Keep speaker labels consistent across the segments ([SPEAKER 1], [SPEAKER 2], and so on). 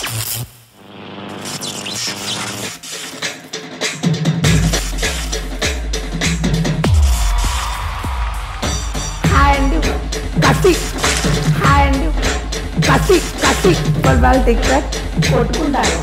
[SPEAKER 1] Hi అండి కసి hi అండి కసి కసి ఫుట్బాల్ టిక్టాక్ కొట్టుకుంటారు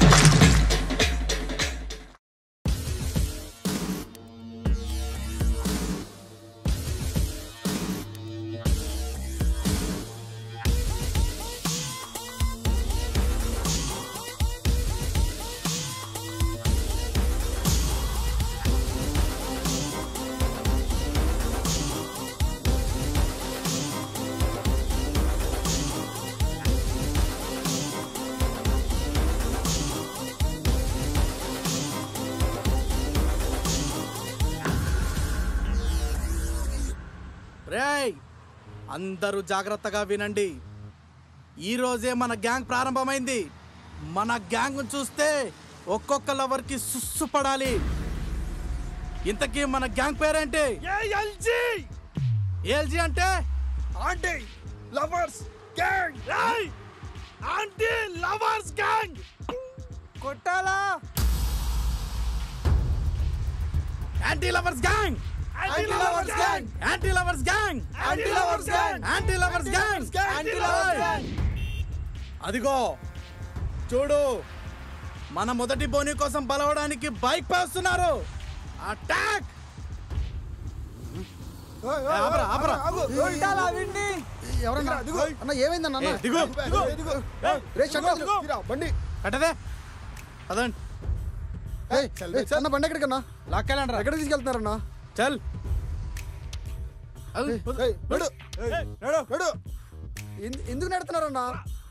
[SPEAKER 2] రేయ్ అందరూ జాగ్రత్తగా వినండి ఈ రోజే మన గ్యాంగ్ ప్రారంభమైంది మన గ్యాంగ్ చూస్తే ఒక్కొక్క లవర్కి సుస్సు పడాలి ఇంతకీ మన గ్యాంగ్ పేరేంటి
[SPEAKER 3] ఏఎల్జీ
[SPEAKER 2] ఏల్జీ అంటే
[SPEAKER 3] ఆంటీ లవర్స్ గ్యాంగ్ రాయ్ ఆంటీ లవర్స్ గ్యాంగ్ కొట్టాలా
[SPEAKER 2] anti lovers gang
[SPEAKER 3] anti lovers gang
[SPEAKER 2] anti lovers gang
[SPEAKER 3] anti lovers gang
[SPEAKER 2] anti lovers gang
[SPEAKER 3] anti lovers gang
[SPEAKER 2] అదిగో చూడు మన మొదటి బోని కోసం బలవడానికి బైక్ పై వస్తున్నారు అటాక్ ఆపరా, ఆపరా.
[SPEAKER 3] కొట్టాలా విండి
[SPEAKER 4] ఎవరన్నా అన్న ఏమైందన్న
[SPEAKER 2] ఏ, దిగు
[SPEAKER 4] రే షట్టర్ బండి
[SPEAKER 2] కట్టదే అదండి
[SPEAKER 4] ఏయ్, ఏయ్, అన్న బండి ఎక్కడికన్నా
[SPEAKER 2] లాక్కెళ్ళండి
[SPEAKER 4] ఎక్కడ తీసుకెళ్తున్నారన్నా
[SPEAKER 2] చల్ అది,
[SPEAKER 4] ఏయ్, నడు నడు ఎందు- ఎందుకు నడుతున్నారన్నా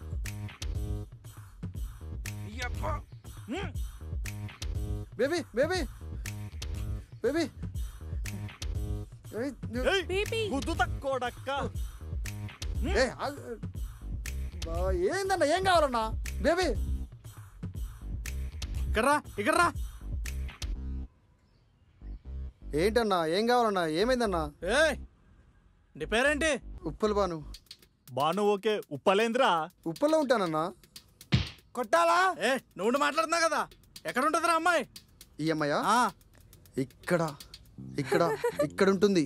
[SPEAKER 4] బేబీ బేబీ బేబీ ఏయ్, నువ్వు-
[SPEAKER 3] గుద్దు తక్కువడక్క
[SPEAKER 4] ఏయ్, ఆగు. బా, ఏందన్నా ఏం కావాలన్నా బేబీ
[SPEAKER 2] ఇక్కడ్రా ఇక్కడ్రా
[SPEAKER 4] ఏంటన్నా ఏం కావాలన్నా ఏమైందన్నా
[SPEAKER 2] ఏ నీ పేరేంటి
[SPEAKER 4] ఉప్పల్ బాను
[SPEAKER 3] బాను ఓకే ఉప్పలేంద్రా
[SPEAKER 4] ఉప్పల్లో ఉంటానన్నా
[SPEAKER 3] కొట్టాలా
[SPEAKER 2] ఏ నువ్వు మాట్లాడుతున్నావు కదా ఎక్కడ ఉంటుందిరా అమ్మాయి
[SPEAKER 4] ఈ అమ్మాయ
[SPEAKER 2] ఆ,
[SPEAKER 4] ఇక్కడ ఇక్కడ ఇక్కడ ఉంటుంది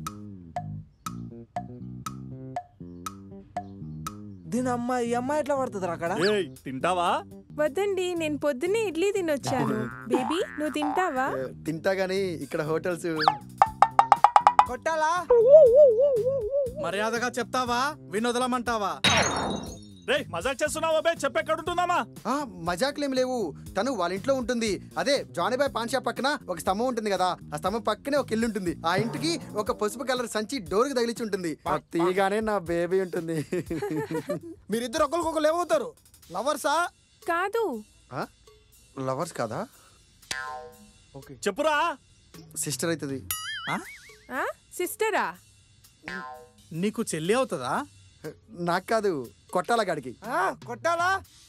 [SPEAKER 5] దీని అమ్మాయి ఈ అమ్మాయి ఎట్లా పడుతుంది అక్కడ
[SPEAKER 3] ఏయ్ తింటావా
[SPEAKER 6] వద్దండి నేను పొద్దున్నే ఇడ్లీ తినొచ్చాను బేబీ నువ్వు తింటావా
[SPEAKER 4] ఏ, తింటా గానీ ఇక్కడ హోటల్స్
[SPEAKER 5] కొట్టాలా
[SPEAKER 2] మర్యాదగా చెప్తావా వినొదలమంటావా
[SPEAKER 3] రేయ్ మజాక్ చేస్తున్నావా బే చెప్పెక్కడుంటుందామా
[SPEAKER 4] ఆ మజాకులేం లేవు తను వాళ్ళ ఇంట్లో ఉంటుంది అదే జానీబాయ్ పాన్ షాప్ పక్కన ఒక స్తంభం ఉంటుంది కదా ఆ స్తంభం పక్కనే ఒక ఇల్లు ఉంటుంది ఆ ఇంటికి ఒక పసుపు కలర్ సంచి డోర్ కి తగిలించి ఉంటుంది అది తీయగానే నా బేబీ ఉంటుంది
[SPEAKER 5] మీరిద్దరు ఒకరికొకరు ఏమవుతారు లవర్సా
[SPEAKER 6] కాదు
[SPEAKER 4] ఆ? లవర్స్ కాదా
[SPEAKER 3] చెప్పురా
[SPEAKER 4] సిస్టర్ అవుతుంది
[SPEAKER 2] ఆ?
[SPEAKER 6] ఆ సిస్టరా
[SPEAKER 2] నీకు చెల్లి అవుతుందా
[SPEAKER 4] నాకు కాదు కొట్టాల గాడికి
[SPEAKER 5] ఆ, కొట్టాలా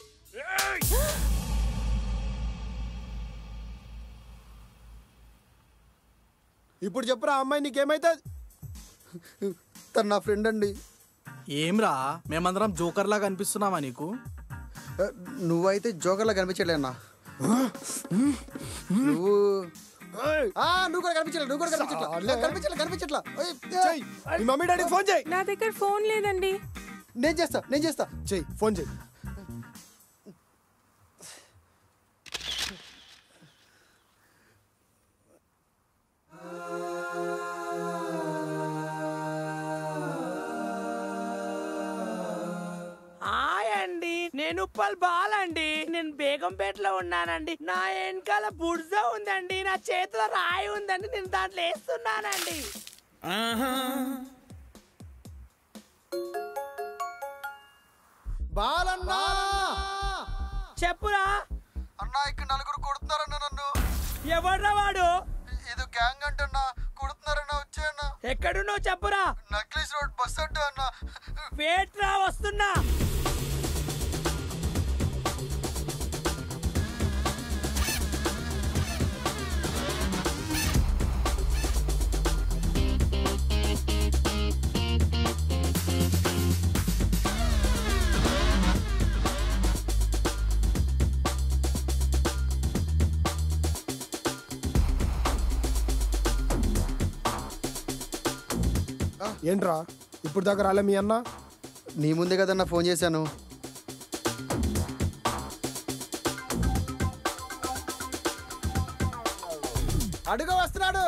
[SPEAKER 5] ఇప్పుడు చెప్పురా అమ్మాయి నీకేమైతుంది
[SPEAKER 4] తను నా ఫ్రెండ్ అండి
[SPEAKER 2] ఏమ్రా మేమందరం జోకర్ లాగా అనిపిస్తున్నావా నీకు
[SPEAKER 4] ఆ, నువ్వైతే జోకర్లా కనిపించలే అన్న నువ్వు ఆ, నువ్వు కూడా కనిపించలే నువ్వు కూడా కనిపించట్లా కనిపించట్లా కనిపించట్లా ఓయ్,
[SPEAKER 5] చెయ్ మీ మమ్మీ డాడీకి ఫోన్ చేయి
[SPEAKER 6] నా దగ్గర ఫోన్ లేదండి
[SPEAKER 4] నేను చేస్తా నేను చేస్తా
[SPEAKER 5] చెయ్యి ఫోన్ చేయి
[SPEAKER 7] హాయ్ అండి నేను ఉప్పల్ బాలండి నేను బేగంపేటలో ఉన్నానండి నా వెనకాల బుడ్జ ఉందండి నా చేతిలో రాయి ఉందండి నేను దాంట్లో వేస్తున్నానండి
[SPEAKER 4] బాలన్నా
[SPEAKER 7] చెప్పురా
[SPEAKER 4] అన్నా ఇక్కడ నలుగురు కొడుతున్నారన్న నన్ను
[SPEAKER 7] ఎవడ్రా వాడు
[SPEAKER 4] ఇది గ్యాంగ్ అంటన్నా కొడుతున్నారన్న వచ్చాయన్న
[SPEAKER 7] ఎక్కడున్నావు చెప్పురా
[SPEAKER 4] నక్లీస్ రోడ్ బస్ అడ్డు అన్న
[SPEAKER 7] వేట్రా వస్తున్నా
[SPEAKER 5] ఏంట్రా ఇప్పుడు దాకా రాలే మీ అన్న
[SPEAKER 4] నీ ముందే కదన్నా ఫోన్ చేశాను అడుగు వస్తున్నాడు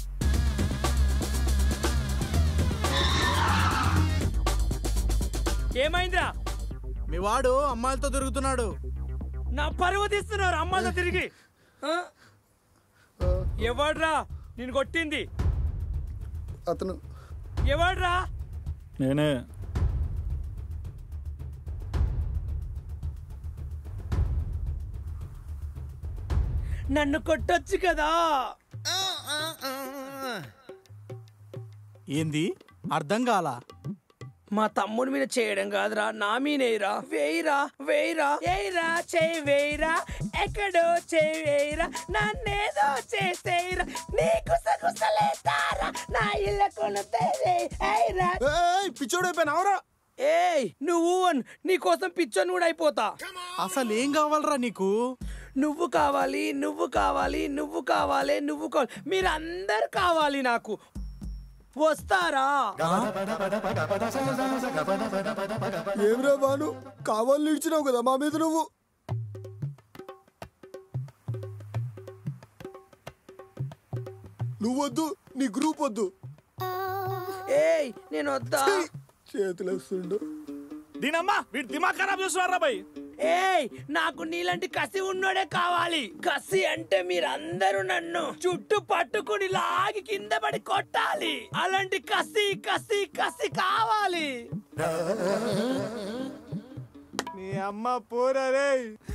[SPEAKER 7] ఏమైందిరా
[SPEAKER 2] మీ వాడు అమ్మాయిలతో తిరుగుతున్నాడు
[SPEAKER 7] నా పరువు తీస్తున్నారు అమ్మాయితో తిరిగి ఆ? ఎవడ్రా నేను కొట్టింది
[SPEAKER 4] అతను
[SPEAKER 7] ఎవడ్రా
[SPEAKER 3] నేనే
[SPEAKER 7] నన్ను కొట్టొచ్చు కదా
[SPEAKER 2] ఏంది అర్థం కాలా
[SPEAKER 7] మా తమ్ముడి మీద చేయడం కాదురా నా మీనేరా వేయిరా వేయిరా ఏయిరా చేయి వేయిరా ఎక్కడో చేయి వేయిరా నన్నేదో చేసేయిరా నీకు సగుసలేతారా నా ఇళ్ళ కొనుతేరా
[SPEAKER 5] ఏయ్, పిచ్చోడు అయిపోయినావురా
[SPEAKER 7] ఏయ్ నువ్వు అన్ నీ కోసం పిచ్చోని కూడా అయిపోతా
[SPEAKER 2] అసలు ఏం కావాలరా నీకు
[SPEAKER 7] నువ్వు కావాలి నువ్వు కావాలి నువ్వు కావాలి నువ్వు కావాలి మీరందరు కావాలి నాకు వస్తారా
[SPEAKER 5] ఏమిరా బాను కావాలి ఇచ్చినావు కదా మా మీద నువ్వు నువ్వు వద్దు నీ గ్రూప్ వద్దు
[SPEAKER 7] ఏయ్ నేను వద్దా
[SPEAKER 5] చేతులు వస్తుండు
[SPEAKER 3] దీనమ్మా వీడి దిమాగ్ ఖరాబ్ చేస్తున్నారా భయ్
[SPEAKER 7] ఏయ్ నాకు నీలాంటి కసి ఉన్నోడే కావాలి కసి అంటే మీరందరూ నన్ను చుట్టూ పట్టుకుని లాగి కింద పడి కొట్టాలి అలాంటి కసి కసి కసి కావాలి
[SPEAKER 5] నీ అమ్మ పోరే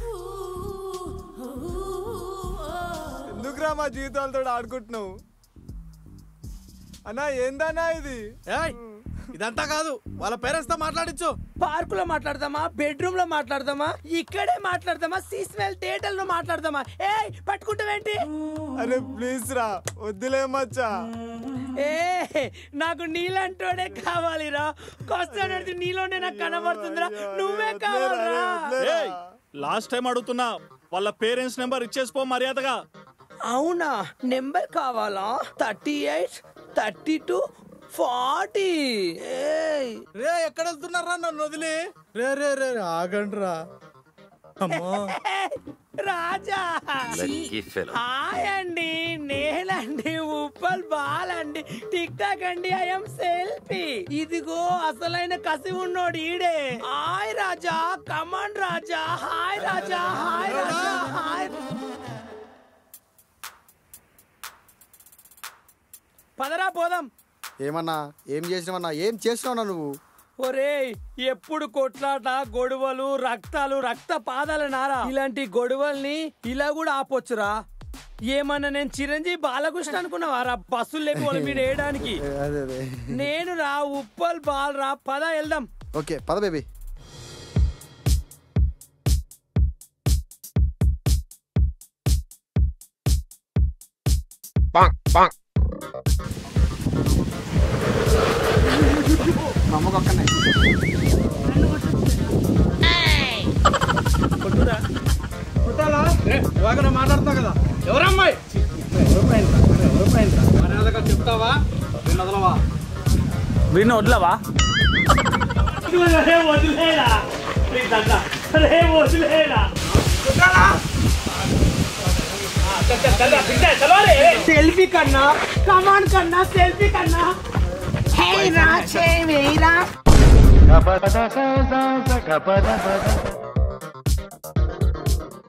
[SPEAKER 5] ఎందుకురా మా జీవితాలతో ఆడుకుంటున్నావు అన్నా ఏందన్నా ఇది
[SPEAKER 2] ఏయ్ ఇదంతా కాదు వాళ్ళ పేరెంట్స్ తో మాట్లాడించు
[SPEAKER 7] పార్కులో మాట్లాడదామా బెడ్రూమ్ లో మాట్లాడదామా ఇక్కడే మాట్లాడదామా సీస్మెల్ థియేటర్ లో మాట్లాడదామా ఏయ్ పట్టుకుంటావేంటి
[SPEAKER 5] అరే ప్లీజ్ రా వద్దులే మచ్చా
[SPEAKER 7] ఏ నాకు నీలంటోడే కావాలిరా కొస్తానంటే నీలోనే నాకు కనబడుతుందిరా నువ్వే కావాలరా
[SPEAKER 3] ఏయ్ లాస్ట్ టైం అడుగుతున్నా వాళ్ళ పేరెంట్స్ నెంబర్ ఇచ్చేసిపో మర్యాదగా
[SPEAKER 7] అవునా నెంబర్ కావాలా thirty eight thirty two forty
[SPEAKER 2] రే ఎక్కడ వెళ్తున్నారా నన్ను వదిలి రే రే రే రే, ఆగండి రా అమ్మా
[SPEAKER 7] రాజా
[SPEAKER 8] లక్కీ ఫెలో
[SPEAKER 7] హాయ్ అండి నేనండి ఉప్పల్ బాల్ అండి టిక్ టాక్ అండి ఐఎమ్ సెల్ఫీ ఇదిగో అసలైన కసి ఉన్నోడు ఈడే hi Raja come on Raja hi Raja hi Raja hi పదరా పోదాం
[SPEAKER 4] ఏమన్నా ఏం చేసినావన్నా ఏం చేసినావన్నా నువ్వు
[SPEAKER 7] ఒరేయ్ ఎప్పుడు కొట్లాట గొడవలు రక్తాలు రక్త పాదాల నారా ఇలాంటి గొడవల్ని ఇలా కూడా ఆపొచ్చురా ఏమన్నా నేను చిరంజీవి బాలకృష్ణ అనుకున్నావారా బస్సులు లేపి వాళ్ళ మీద వేయడానికి
[SPEAKER 4] అదే అదే
[SPEAKER 7] నేను రా ఉప్పల్ బాల్ రా పద వెళ్దాం
[SPEAKER 4] ఓకే పద బేబీ
[SPEAKER 2] ఇవాగ మాట్లాడుతున్నావు కదా ఎవరమ్మాయి చెప్తావా విన్నదలవా
[SPEAKER 3] వీడిని వదలవా
[SPEAKER 7] వదిలేరా వదిలేరా సెల్ఫీ కన్నా కమాన్ కన్నా సెల్ఫీ కన్నా హే రా చే వేరా
[SPEAKER 8] గపద స స స గపద పద